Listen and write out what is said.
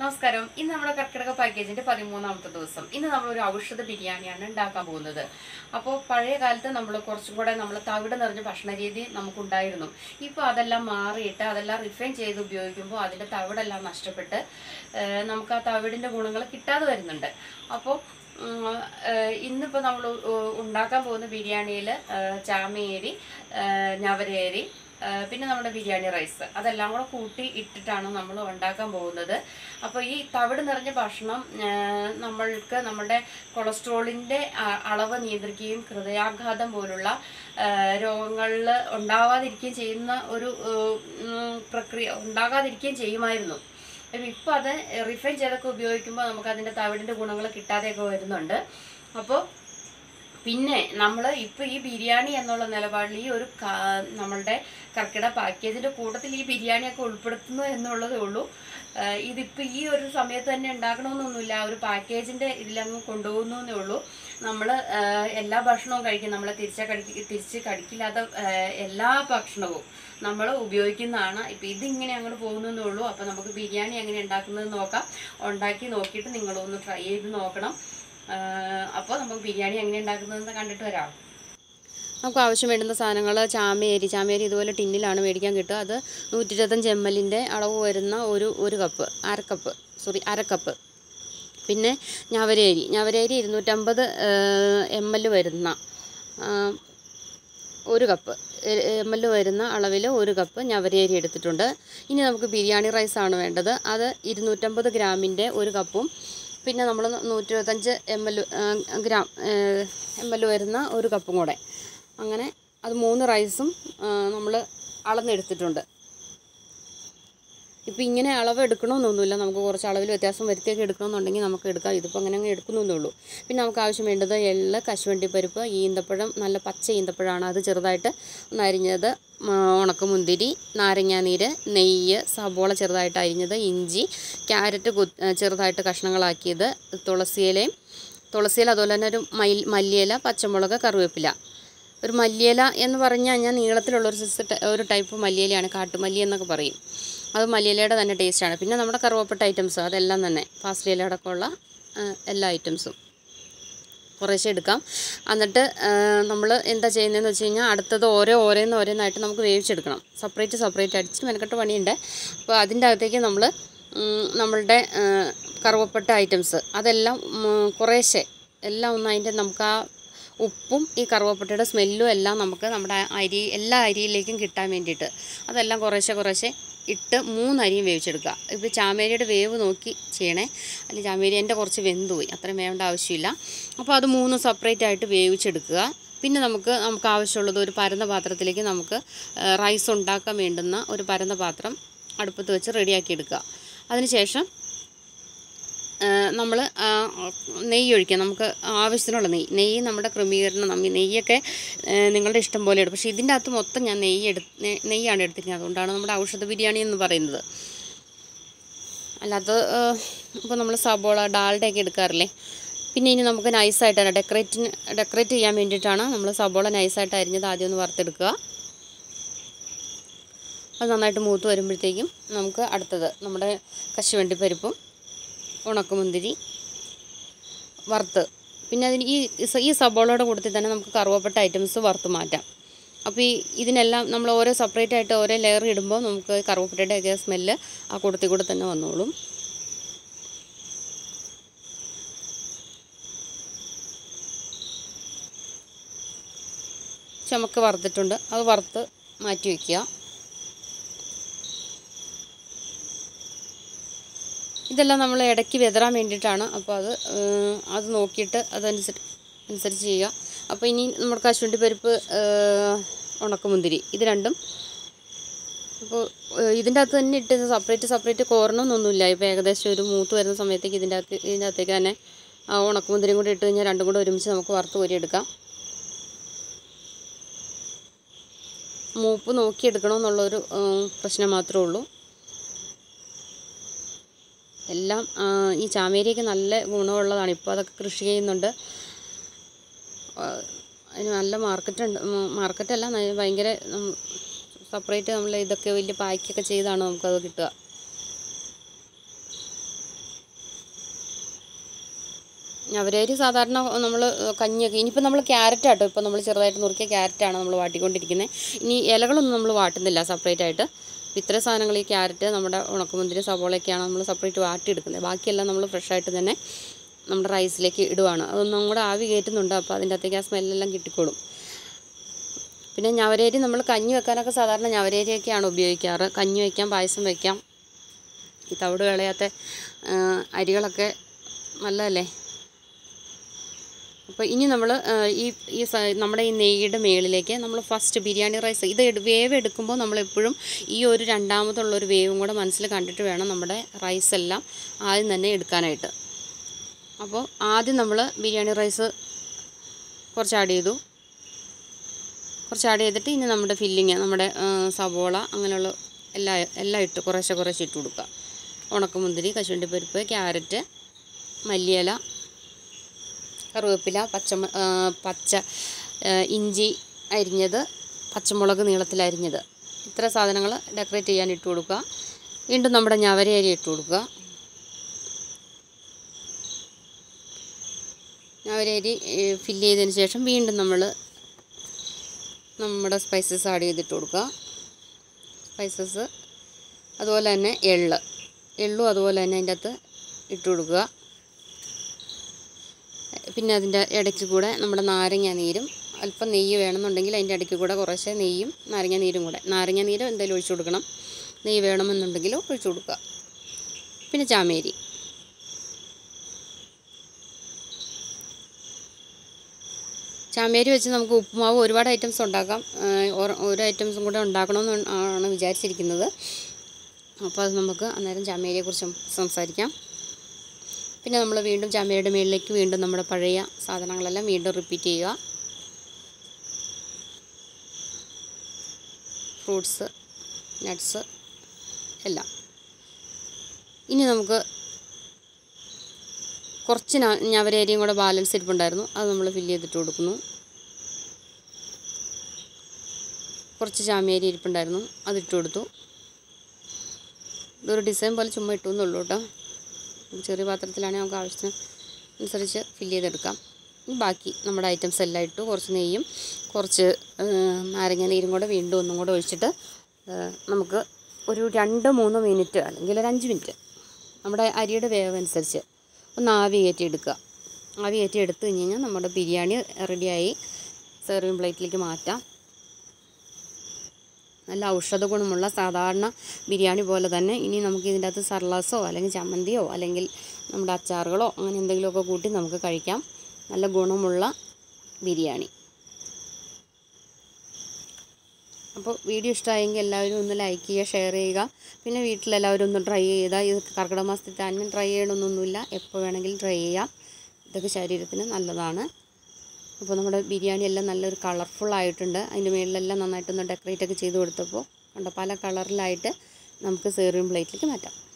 നമസ്കാരം ഇന്ന് നമ്മുടെ കർക്കിടക പാക്കേജിന്റെ പതിമൂന്നാമത്തെ ദിവസം ഇന്ന് നമ്മൾ ഒരു ഔഷധ ബിരിയാണിയാണ് ഉണ്ടാക്കാൻ പോകുന്നത് അപ്പോൾ പഴയ കാലത്ത് നമ്മൾ കുറച്ചും കൂടെ നമ്മൾ തവിട് നിറഞ്ഞ ഭക്ഷണ രീതി നമുക്കുണ്ടായിരുന്നു ഇപ്പോൾ അതെല്ലാം മാറിയിട്ട് അതെല്ലാം റിഫൈൻ ചെയ്ത് ഉപയോഗിക്കുമ്പോൾ അതിൻ്റെ തവിടെല്ലാം നഷ്ടപ്പെട്ട് ഏഹ് നമുക്ക് ആ തവിടിൻ്റെ ഗുണങ്ങൾ കിട്ടാതെ വരുന്നുണ്ട് അപ്പോൾ ഇന്നിപ്പോൾ നമ്മൾ ഉണ്ടാക്കാൻ പോകുന്ന ബിരിയാണിയിൽ ചാമയേരി ഏഹ് ഞവരേരി ഏഹ് പിന്നെ നമ്മുടെ ബിരിയാണി റൈസ് അതെല്ലാം കൂടെ കൂട്ടി ഇട്ടിട്ടാണ് നമ്മൾ ഉണ്ടാക്കാൻ പോകുന്നത് അപ്പോൾ ഈ തവിട് നിറഞ്ഞ ഭക്ഷണം ഏഹ് നമ്മൾക്ക് നമ്മുടെ കൊളസ്ട്രോളിൻ്റെ അളവ് നിയന്ത്രിക്കുകയും ഹൃദയാഘാതം പോലുള്ള രോഗങ്ങളിൽ ഉണ്ടാവാതിരിക്കുകയും ചെയ്യുന്ന ഒരു ഏഹ്, ഉം, പ്രക്രിയ ഉണ്ടാകാതിരിക്കുകയും ചെയ്യുമായിരുന്നു അപ്പം ഇപ്പോൾ അത് റിഫൈൻ ചെയ്തൊക്കെ ഉപയോഗിക്കുമ്പോൾ നമുക്ക് അതിൻ്റെ തവിടിൻ്റെ ഗുണങ്ങൾ കിട്ടാതെയൊക്കെ വരുന്നുണ്ട് അപ്പോൾ പിന്നെ നമ്മൾ ഇപ്പോൾ ഈ ബിരിയാണി എന്നുള്ള നിലപാടിൽ ഈ ഒരു കാ- നമ്മളുടെ കർക്കിടക പാക്കേജിൻ്റെ കൂട്ടത്തിൽ ഈ ബിരിയാണിയൊക്കെ ഉൾപ്പെടുത്തുന്നു എന്നുള്ളതേ ഉള്ളൂ ആഹ് ഇതിപ്പോൾ ഈ ഒരു സമയത്ത് തന്നെ ഉണ്ടാക്കണമെന്നൊന്നുമില്ല ആ ഒരു പാക്കേജിൻ്റെ ഇതിലങ്ങ് കൊണ്ടുപോകുന്നു എന്നേ ഉള്ളൂ നമ്മൾ എല്ലാ ഭക്ഷണവും കഴിക്കും നമ്മൾ തിരിച്ച കടിക്ക് തിരിച്ച് കടിക്കില്ലാത്ത ആഹ് എല്ലാ ഭക്ഷണവും നമ്മൾ ഉപയോഗിക്കുന്നതാണ് ഇപ്പം ഇതിങ്ങനെ അങ്ങോട്ട് പോകുന്നതേ ഉള്ളൂ അപ്പോൾ നമുക്ക് ബിരിയാണി എങ്ങനെ ഉണ്ടാക്കുന്നത് നോക്കാം ഉണ്ടാക്കി നോക്കിയിട്ട് നിങ്ങളൊന്ന് ട്രൈ ചെയ്ത് നോക്കണം അപ്പോൾ നമുക്ക് ബിരിയാണി എങ്ങനെ ഉണ്ടാക്കുന്നതെന്ന് കണ്ടിട്ട് വരാം നമുക്ക് ആവശ്യം വേണ്ടുന്ന സാധനങ്ങൾ ചാമേരി ചാമേരി ഇതുപോലെ ടിന്നിലാണ് മേടിക്കാൻ കിട്ടുക അത് നൂറ്റി ഇരുപത്തഞ്ച് എം എല്ലിൻ്റെ അളവ് വരുന്ന ഒരു ഒരു കപ്പ് അരക്കപ്പ് സോറി അരക്കപ്പ് പിന്നെ ഞവരേരി ഞവരേരി ഇരുന്നൂറ്റമ്പത് എം എൽ വരുന്ന ആ, ഒരു കപ്പ് എം എൽ വരുന്ന അളവിൽ ഒരു കപ്പ് ഞവരേരി എടുത്തിട്ടുണ്ട് ഇനി നമുക്ക് ബിരിയാണി റൈസാണ് വേണ്ടത് അത് ഇരുന്നൂറ്റമ്പത് ഗ്രാമിൻ്റെ ഒരു കപ്പും പിന്നെ നമ്മൾ നൂറ്റി ഇരുപത്തഞ്ച് M L gram M L വരുന്ന ഒരു കപ്പും കൂടെ അങ്ങനെ അത് മൂന്ന് റൈസും നമ്മൾ അളന്നെടുത്തിട്ടുണ്ട് ഇപ്പോൾ ഇങ്ങനെ അളവ് എടുക്കണമെന്നൊന്നുമില്ല നമുക്ക് കുറച്ച് അളവിൽ വ്യത്യാസം വരുത്തിയൊക്കെ എടുക്കണമെന്നുണ്ടെങ്കിൽ നമുക്ക് എടുക്കാം ഇതിപ്പോൾ അങ്ങനെ അങ്ങ് എടുക്കുന്നേ ഉള്ളൂ പിന്നെ നമുക്ക് ആവശ്യം വേണ്ടത് എള്ള് കശുവണ്ടി പരിപ്പ് ഈന്തപ്പഴം നല്ല പച്ച ഈന്തപ്പഴമാണ് അത് ചെറുതായിട്ട് ഒന്ന് അരിഞ്ഞത് ആ, ഉണക്കമുന്തിരി നാരങ്ങാനീര് നെയ്യ് സബോള ചെറുതായിട്ട് അരിഞ്ഞത് ഇഞ്ചി ക്യാരറ്റ് കു ചെറുതായിട്ട് കഷ്ണങ്ങളാക്കിയത് തുളസിയിലയും തുളസിയില അതുപോലെ തന്നെ ഒരു മയിൽ മല്ലിയില പച്ചമുളക് കറിവേപ്പില ഒരു മല്ലിയില എന്ന് പറഞ്ഞു കഴിഞ്ഞാൽ നീളത്തിലുള്ള ഒരു സിസ് ഒരു ടൈപ്പ് മല്ലിയിലയാണ് കാട്ടുമല്ലി എന്നൊക്കെ പറയും അത് മല്ലിയിലയുടെ തന്നെ ടേസ്റ്റാണ് പിന്നെ നമ്മുടെ കറുവപ്പട്ട ഐറ്റംസ് അതെല്ലാം തന്നെ ഫാസ്റ്റ് അടക്കമുള്ള ആ, എല്ലാ ഐറ്റംസും കുറേശ്ശെ എടുക്കാം എന്നിട്ട് നമ്മൾ എന്താ ചെയ്യുന്നതെന്ന് വെച്ച് കഴിഞ്ഞാൽ അടുത്തത് ഓരോ ഓരോന്ന് ഓരോന്നായിട്ട് നമുക്ക് വേവിച്ചെടുക്കണം സെപ്പറേറ്റ് സെപ്പറേറ്റ് അടിച്ച് മെനക്കെട്ട് പണിയുണ്ട് അപ്പോൾ അതിൻ്റെ അകത്തേക്ക് നമ്മൾ നമ്മളുടെ ആ, കറുവപ്പട്ട ഐറ്റംസ് അതെല്ലാം ഉം, കുറേശ്ശെ എല്ലാം ഒന്ന് അതിൻ്റെ നമുക്ക് ആ ഉപ്പും ഈ കറുവപ്പട്ടയുടെ സ്മെല്ലും എല്ലാം നമുക്ക് നമ്മുടെ അരി എല്ലാ അരിയിലേക്കും കിട്ടാൻ വേണ്ടിയിട്ട് അതെല്ലാം കുറേശ്ശെ കുറേശ്ശെ ഇട്ട് മൂന്ന് അരിയും വേവിച്ചെടുക്കുക ഇപ്പോൾ ചാമേരിയുടെ വേവ് നോക്കി ചെയ്യണേ അല്ലെങ്കിൽ ചാമേരി എൻ്റെ കുറച്ച് വെന്തുപോയി അത്രയും വേവേണ്ട ആവശ്യമില്ല അപ്പോൾ അത് മൂന്ന് സെപ്പറേറ്റ് ആയിട്ട് വേവിച്ചെടുക്കുക പിന്നെ നമുക്ക് നമുക്ക് ആവശ്യമുള്ളത് ഒരു പരന്ന പാത്രത്തിലേക്ക് നമുക്ക് ആ, റൈസ് ഉണ്ടാക്കാൻ വേണ്ടുന്ന ഒരു പരന്ന പാത്രം അടുപ്പത്ത് വെച്ച് റെഡിയാക്കി എടുക്കുക അതിനുശേഷം നമ്മൾ നെയ്യ് ഒഴിക്കുക നമുക്ക് ആവശ്യത്തിനുള്ള നെയ്യ് നെയ്യ് നമ്മുടെ ക്രമീകരണം നമ്മി നെയ്യൊക്കെ ആ, നിങ്ങളുടെ ഇഷ്ടം പോലെ എടുക്കും പക്ഷേ ഇതിൻ്റെ അകത്ത് മൊത്തം ഞാൻ നെയ്യ് എടു നെ- നെയ്യാണ് എടുത്തിരിക്കുന്നത് അതുകൊണ്ടാണ് നമ്മുടെ ഔഷധ ബിരിയാണി എന്ന് പറയുന്നത് അല്ലാത്ത ഇപ്പോൾ നമ്മൾ സബോള ഡാൽഡയൊക്കെ എടുക്കാറില്ലേ പിന്നെ ഇനി നമുക്ക് നൈസായിട്ട് ഡെക്കറേറ്റിന് ഡെക്കറേറ്റ് ചെയ്യാൻ വേണ്ടിയിട്ടാണ് നമ്മൾ സബോള നൈസായിട്ട് അരിഞ്ഞത് ആദ്യം ഒന്ന് വറുത്തെടുക്കുക അത് നന്നായിട്ട് മൂത്ത് വരുമ്പോഴത്തേക്കും നമുക്ക് അടുത്തത് നമ്മുടെ കശുവണ്ടി പരിപ്പും ഉണക്കമുന്തിരി വറുത്ത് പിന്നെ അതിന് ഈ സ- ഈ സബോളയുടെ കൂട്ടത്തിൽ തന്നെ നമുക്ക് കറുവപ്പെട്ട ഐറ്റംസ് വറുത്ത് മാറ്റാം അപ്പോൾ ഈ ഇതിനെല്ലാം നമ്മൾ ഓരോ സെപ്പറേറ്റ് ആയിട്ട് ഓരോ ലെയർ ഇടുമ്പോൾ നമുക്ക് കറുവപ്പട്ടയുടെ ഒക്കെ സ്മെല്ല് ആ കൂട്ടത്തിൽ കൂടെ തന്നെ വന്നോളും ചുമക്ക് വറുത്തിട്ടുണ്ട് അത് വറുത്ത് മാറ്റി വയ്ക്കുക ഇതെല്ലാം നമ്മൾ ഇടയ്ക്ക് വെതറാൻ വേണ്ടിയിട്ടാണ് അപ്പോൾ അത് ഏഹ്, അത് നോക്കിയിട്ട് അതനുസരിച്ച് അനുസരിച്ച് ചെയ്യുക അപ്പോൾ ഇനി നമ്മുടെ കശുവണ്ടി പരിപ്പ് ഏഹ്, ഉണക്കമുന്തിരി ഇത് രണ്ടും അപ്പോൾ ഏഹ്, ഇതിൻ്റെ അകത്ത് തന്നെ ഇട്ട് സെപ്പറേറ്റ് സെപ്പറേറ്റ് കോരണമെന്നൊന്നുമില്ല ഇപ്പോൾ ഏകദേശം ഒരു മൂത്ത് വരുന്ന സമയത്തേക്ക് ഇതിൻ്റെ അകത്ത് ഇതിൻ്റെ അകത്തേക്ക് തന്നെ ആ ഉണക്കമുന്തിരിയും കൂടി ഇട്ട് കഴിഞ്ഞാൽ രണ്ടും കൂടെ ഒരുമിച്ച് നമുക്ക് വറുത്ത് കോരിയെടുക്കാം മൂപ്പ് നോക്കിയെടുക്കണമെന്നുള്ളൊരു ഏഹ്, പ്രശ്നം മാത്രമേ ഉള്ളൂ എല്ലാം ആ, ഈ ചാമേരിയൊക്കെ നല്ല ഗുണമുള്ളതാണ് ഇപ്പോൾ അതൊക്കെ കൃഷി ചെയ്യുന്നുണ്ട് ആ, അതിന് നല്ല മാർക്കറ്റ് ഉണ്ട് മാർക്കറ്റല്ല ന- ഭയങ്കര സെപ്പറേറ്റ് നമ്മൾ ഇതൊക്കെ വലിയ പാക്കൊക്കെ ചെയ്താണ് നമുക്കത് കിട്ടുക ഞവരേരി സാധാരണ നമ്മൾ കഞ്ഞിയൊക്കെ ഇനിയിപ്പോൾ നമ്മൾ ക്യാരറ്റ് ആട്ടോ ഇപ്പോൾ നമ്മൾ ചെറുതായിട്ട് നുറുക്കിയ ക്യാരറ്റാണ് നമ്മൾ വാട്ടിക്കൊണ്ടിരിക്കുന്നത് ഇനി ഇലകളൊന്നും നമ്മൾ വാട്ടുന്നില്ല സെപ്പറേറ്റ് ആയിട്ട് ഇത്ര സാധനങ്ങൾ ഈ ക്യാരറ്റ് നമ്മുടെ ഉണക്കമുന്തിരി സവോളയൊക്കെയാണ് നമ്മൾ സെപ്പറേറ്റ് വാട്ടിയെടുക്കുന്നത് ബാക്കിയെല്ലാം നമ്മൾ ഫ്രഷായിട്ട് തന്നെ നമ്മുടെ റൈസിലേക്ക് ഇടുവാണ് അതൊന്നും കൂടെ ആവി കയറ്റുന്നുണ്ട് അപ്പോൾ അതിൻ്റെ അകത്തേക്ക് ആ സ്മെല്ലെല്ലാം കിട്ടിക്കോളും പിന്നെ ഞവരേരി നമ്മൾ കഞ്ഞി വെക്കാനൊക്കെ സാധാരണ ഞവരേരിയൊക്കെയാണ് ഉപയോഗിക്കാറ് കഞ്ഞി വയ്ക്കാം പായസം വയ്ക്കാം ഈ തവിട് കളയാത്ത ആ, അരികളൊക്കെ നല്ലതല്ലേ അപ്പോൾ ഇനി നമ്മൾ ഈ ഈ സ- നമ്മുടെ ഈ നെയ്യുടെ മേളിലേക്ക് നമ്മൾ ഫസ്റ്റ് ബിരിയാണി റൈസ് ഇത് എടു- വേവ് എടുക്കുമ്പോൾ നമ്മളെപ്പോഴും ഈ ഒരു രണ്ടാമതുള്ളൊരു വേവും കൂടെ മനസ്സിൽ കണ്ടിട്ട് വേണം നമ്മുടെ റൈസ് എല്ലാം ആദ്യം തന്നെ എടുക്കാനായിട്ട് അപ്പോൾ ആദ്യം നമ്മൾ ബിരിയാണി റൈസ് കുറച്ച് ആഡ് ചെയ്തു കുറച്ച് ആഡ് ചെയ്തിട്ട് ഇനി നമ്മുടെ ഫില്ലിങ് നമ്മുടെ ആ, സവോള അങ്ങനെയുള്ള എല്ലാ എല്ലാം ഇട്ട് കുറേശ്ശെ കുറേശ്ശെ ഇട്ട് കൊടുക്കുക ഉണക്കമുന്തിരി കശുവണ്ടിപ്പരിപ്പ് ക്യാരറ്റ് മല്ലിയില കറിവേപ്പില പച്ചമ ആ, പച്ച ആ, ഇഞ്ചി അരിഞ്ഞത് പച്ചമുളക് നീളത്തിൽ അരിഞ്ഞത് ഇത്ര സാധനങ്ങൾ ഡെക്കറേറ്റ് ചെയ്യാൻ ഇട്ട് കൊടുക്കുക വീണ്ടും നമ്മുടെ ഞവരയരി ഇട്ട് കൊടുക്കുക ഞവരയരി ഫില്ല് ചെയ്തതിന് ശേഷം വീണ്ടും നമ്മൾ നമ്മുടെ സ്പൈസസ് ആഡ് ചെയ്തിട്ട് കൊടുക്കുക സ്പൈസസ് അതുപോലെ തന്നെ എള്ള് എള്ളും അതുപോലെ തന്നെ അതിൻ്റെ അകത്ത് ഇട്ട് കൊടുക്കുക പിന്നെ അതിൻ്റെ ഇടയ്ക്ക് കൂടെ നമ്മുടെ നാരങ്ങ നീരും അല്പം നെയ്യ് വേണമെന്നുണ്ടെങ്കിൽ അതിൻ്റെ ഇടയ്ക്ക് കൂടെ കുറേശ്ശെ നെയ്യും നാരങ്ങ നീരും കൂടെ നാരങ്ങ നീര് എന്തായാലും ഒഴിച്ചു കൊടുക്കണം നെയ്യ് വേണമെന്നുണ്ടെങ്കിൽ ഒഴിച്ചു കൊടുക്കുക പിന്നെ ചാമേരി ചാമേരി വെച്ച് നമുക്ക് ഉപ്പുമാവ് ഒരുപാട് ഐറ്റംസ് ഉണ്ടാക്കാം ആ, ഓരോ- ഓരോ ഐറ്റംസും കൂടെ ഉണ്ടാക്കണമെന്ന് ആണ് വിചാരിച്ചിരിക്കുന്നത് അപ്പോൾ അത് നമുക്ക് അന്നേരം ചാമേരിയെക്കുറിച്ച് സംസാരിക്കാം പിന്നെ നമ്മൾ വീണ്ടും ചാമേരിയുടെ മുകളിലേക്ക് വീണ്ടും നമ്മുടെ പഴയ സാധനങ്ങളെല്ലാം വീണ്ടും റിപ്പീറ്റ് ചെയ്യുക ഫ്രൂട്ട്സ് നട്ട്സ് എല്ലാം ഇനി നമുക്ക് കുറച്ച് ന- ഞവരേരിയും കൂടെ ബാലൻസ് ഇരിപ്പുണ്ടായിരുന്നു അത് നമ്മൾ ഫില്ല് ചെയ്തിട്ട് കൊടുക്കുന്നു കുറച്ച് ചാമേരി ഇരിപ്പുണ്ടായിരുന്നു അതിട്ട് കൊടുത്തു ഇതൊരു ഡിസൈൻ പോലെ ചുമ്മാ ഇട്ടു എന്നുള്ളൂ കേട്ടോ ചെറിയ പാത്രത്തിലാണെങ്കിൽ നമുക്ക് ആവശ്യത്തിന് അനുസരിച്ച് ഫില്ല് ചെയ്തെടുക്കാം ഇനി ബാക്കി നമ്മുടെ ഐറ്റംസ് എല്ലാം ഇട്ടു കുറച്ച് നെയ്യും കുറച്ച് ആ, നാരങ്ങ നീരും കൂടെ വീണ്ടും ഒന്നും കൂടെ ഒഴിച്ചിട്ട് ആ, നമുക്ക് ഒരു രണ്ട് മൂന്ന് മിനിറ്റ് അല്ലെങ്കിൽ ഒരു അഞ്ച് മിനിറ്റ് നമ്മുടെ അരിയുടെ വേവ് അനുസരിച്ച് ഒന്ന് ആവി കയറ്റി എടുക്കുക ആവി കയറ്റി എടുത്തു കഴിഞ്ഞ് കഴിഞ്ഞാൽ നമ്മുടെ ബിരിയാണി റെഡിയായി സെർവിങ് പ്ലേറ്റിലേക്ക് മാറ്റാം നല്ല ഔഷധ ഗുണമുള്ള സാധാരണ ബിരിയാണി പോലെ തന്നെ ഇനി നമുക്ക് ഇതിൻ്റെ അകത്ത് സർലാസോ അല്ലെങ്കിൽ ചമ്മന്തിയോ അല്ലെങ്കിൽ നമ്മുടെ അച്ചാറുകളോ അങ്ങനെ എന്തെങ്കിലുമൊക്കെ കൂട്ടി നമുക്ക് കഴിക്കാം നല്ല ഗുണമുള്ള ബിരിയാണി അപ്പോൾ വീഡിയോ ഇഷ്ടമായെങ്കിൽ എല്ലാവരും ഒന്ന് ലൈക്ക് ചെയ്യുക ഷെയർ ചെയ്യുക പിന്നെ വീട്ടിലെല്ലാവരും ഒന്ന് ട്രൈ ചെയ്താൽ ഇത് കർക്കിടക മാസത്തിൽ തന്നെ ട്രൈ ചെയ്യണമെന്നൊന്നുമില്ല എപ്പോൾ വേണമെങ്കിലും ട്രൈ ചെയ്യാം ഇതൊക്കെ ശരീരത്തിന് നല്ലതാണ് അപ്പോൾ നമ്മുടെ ബിരിയാണി എല്ലാം നല്ലൊരു കളർഫുൾ ആയിട്ടുണ്ട് അതിൻ്റെ മുകളിലെല്ലാം നന്നായിട്ടൊന്ന് ഡെക്കറേറ്റ് ഒക്കെ ചെയ്ത് കൊടുത്തപ്പോൾ കണ്ടോ പല കളറിലായിട്ട് നമുക്ക് സെർവിങ് പ്ലേറ്റിലേക്ക് മാറ്റാം